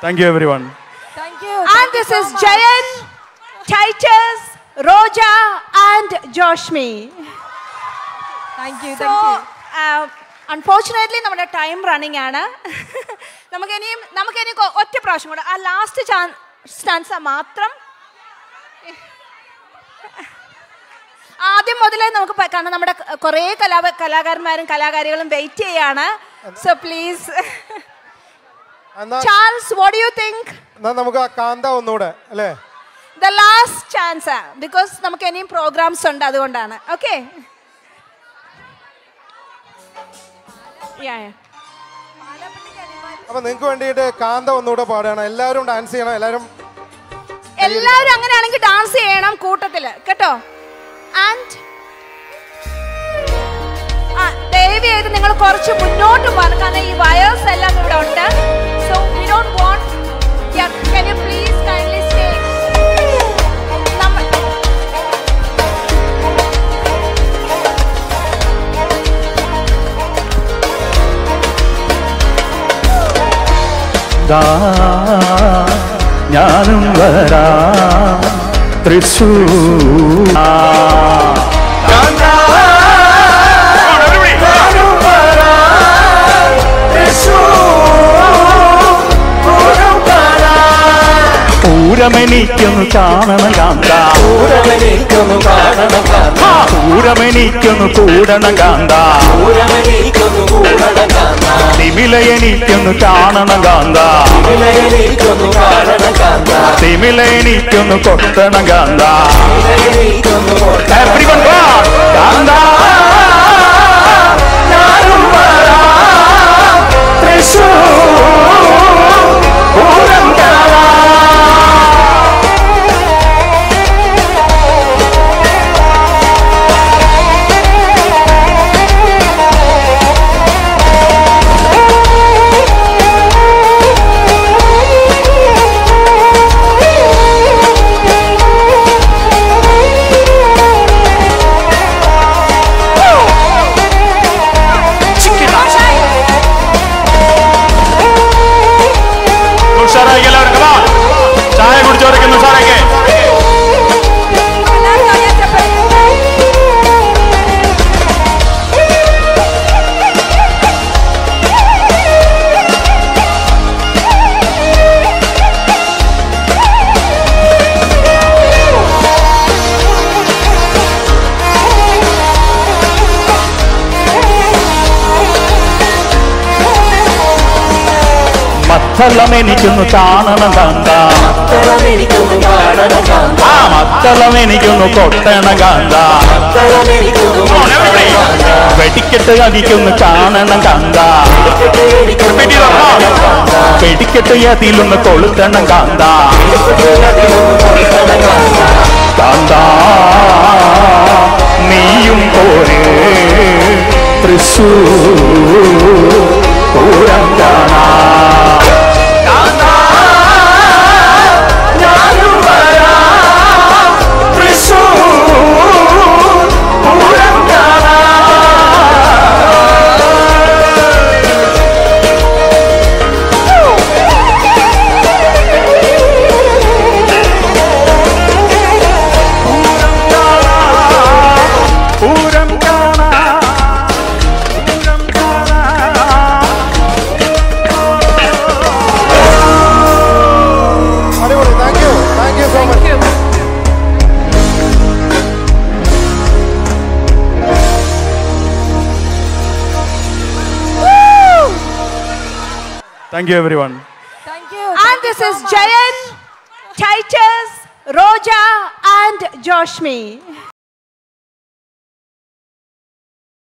Thank you everyone Thank you. And Thank you this so is much. Jayan, Titus, Roja, and Joshmi. Thank you. So, Thank you. uh, unfortunately, നമ്മുടെ time running ആണ് നമുക്ക് ഇനിയും നമുക്ക് ഇനി കൊ- ഒറ്റ പ്രാവശ്യം കൂടെ ആ ലാസ്റ്റ് സ്റ്റാൻസ മാത്രം ആദ്യം മുതലേ നമുക്ക് പ- കാരണം നമ്മുടെ കുറേ കലാ കലാകാരന്മാരും കലാകാരികളും വെയിറ്റ് ചെയ്യാണ് സോ പ്ലീസ് എന്നാ ചാൾസ് വാട്ട് യു തിങ്ക് എന്നാ നമുക്ക് ആ കാന്ത ഒന്നുകൂടെ അല്ലേ ദ ലാസ്റ്റ് ചാൻസ് ബിക്കോസ് നമുക്ക് ഇനിയും പ്രോഗ്രാംസ് ഉണ്ട് അതുകൊണ്ടാണ് ഓക്കെ അപ്പൊ നിങ്ങൾക്ക് വേണ്ടിയിട്ട് കാന്ത ഒന്നുകൂടെ പാടുകയാണ് എല്ലാവരും ഡാൻസ് ചെയ്യണം എല്ലാവരും എല്ലാവരും അങ്ങനെയാണെങ്കിൽ ഡാൻസ് ചെയ്യണം കൂട്ടത്തില് കേട്ടോ ആൻഡ് ദയവ് ചെയ്ത് നിങ്ങൾ കുറച്ച് മുന്നോട്ട് പോകണം കാരണം ഈ വയേഴ്സ് എല്ലാം ഇവിടെ ഉണ്ട് so we don't want can you please kindly stay ദാ ഞാനും വരാം തൃശൂർ പൂരമെനിക്കൊന്ന് കാണണം കാന്ത പൂരമെനിക്കൊന്നു കാണണം കാന്ത പൂരമെനിക്കൊന്ന് കൂടണം കാന്ത പൂരമെനിക്കൊന്നു കൂടണം കാന്ത തിമില എനിക്കൊന്ന് കാണണം കാന്ത വിലയെനിക്കൊന്നു കാണണം കാന്ത തിമില എനിക്കൊന്ന് കൊത്തണം കാന്ത വിലയെനിക്കൊന്നു Everyone go on. കാന്ത ഞാനും വരാം തൃശൂർ പൂരം കാണാം ഉഷാറായി എല്ലാവരും come on. ചായ കുടിച്ചോരൊക്കെ ഉഷാറായിക്കേ മത്തളം എനിക്കൊന്ന് കാണണം കാന്ത എനിക്കൊന്നു കാണണം കാന്ത ആ മത്തളം എനിക്കൊന്ന് കൊട്ടണം കാന്ത എനിക്കൊന്നു വെടിക്കെട്ട് അതിക്കൊന്ന് കാണണം കാന്ത വെടിക്കെട്ട് അതിലൊന്ന് കൊളുത്തണം കാന്ത കാന്ത നീയും പോരെ തൃശൂർ പൂരം കാണാ ഞാനും വരാം തൃശൂർ പൂരം കാണാ പൂരം കാണാ പൂരം കാണാ അടിപൊളി thank you thank you so much thank you everyone Thank you. And Thank you this so is much. Jayan, Titus, Roja, and Joshmi.